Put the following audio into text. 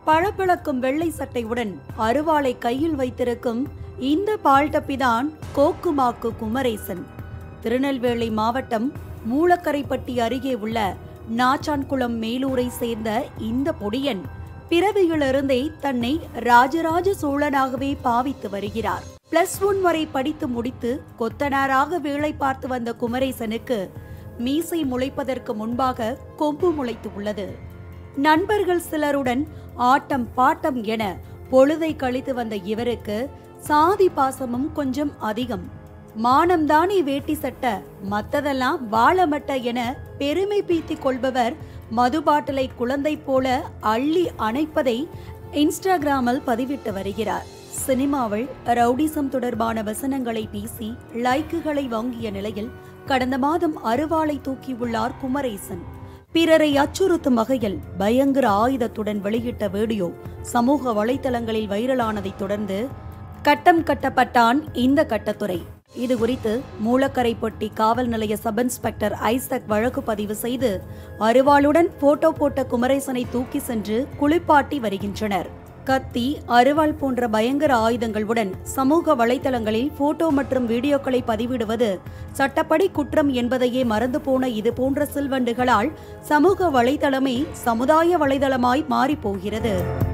பளபளக்கும் வெள்ளை சட்டையுடன் அருவாளை கையில் வைத்திருக்கும் இந்த பால்டப்பிதான் கோக்குமாக்கு குமரேசன் திருநெல்வேலி மாவட்டம் மூலக்கரைப்பட்டி அருகே உள்ள நாச்சான்குளம் மேலூரை சேர்ந்த இந்த பொடியன் பிறவியிலிருந்தே தன்னை ராஜராஜ சோழனாகவே பாவித்து வருகிறார் பிளஸ் ஒன் வரை படித்து முடித்து கொத்தனாராக வேலை பார்த்து வந்த குமரேசனுக்கு மீசை முளைப்பதற்கு முன்பாக கொம்பு முளைத்து உள்ளது நண்பர்கள் சிலருடன் ஆட்டம் பாட்டம் என பொழுதை கழித்து வந்த இவருக்கு சாதி பாசமும் கொஞ்சம் அதிகம் மானம்தானே வேட்டி சட்ட மத்ததெல்லாம் வாழமட்ட என பெருமை பீத்திக் கொள்பவர் மது பாட்டிலை குழந்தை போல அள்ளி அணைப்பதை இன்ஸ்டாகிராமில் பதிவிட்டு வருகிறார் சினிமாவில் ரவுடிசம் தொடர்பான வசனங்களை பேசி லைக்குகளை வாங்கிய நிலையில் கடந்த மாதம் அருவாளை தூக்கியுள்ளார் குமரேசன் பிறரை அச்சுறுத்தும் வகையில் பயங்கர ஆயுதத்துடன் வெளியிட்ட வீடியோ சமூக வலைதளங்களில் வைரலானதைத் தொடர்ந்து கட்டம் கட்டப்பட்டான் இந்த கட்டத்துறை இது குறித்து மூலக்கரைப்பட்டி காவல் நிலைய சப் இன்ஸ்பெக்டர் ஐசக் வழக்கு பதிவு செய்து அருவாளுடன் போட்டோ போட்ட குமரேசனை தூக்கி சென்று குளிப்பாட்டி வருகின்றனர் கத்தி அருவாள் போன்ற பயங்கர ஆயுதங்களுடன் சமூக வலைதளங்களில் போட்டோ மற்றும் வீடியோக்களை பதிவிடுவது சட்டப்படி குற்றம் என்பதையே மறந்து போன இது போன்ற சில்வண்டுகளால் சமூக வலைதளமே சமுதாய வலைதளமாய் மாறிப் போகிறது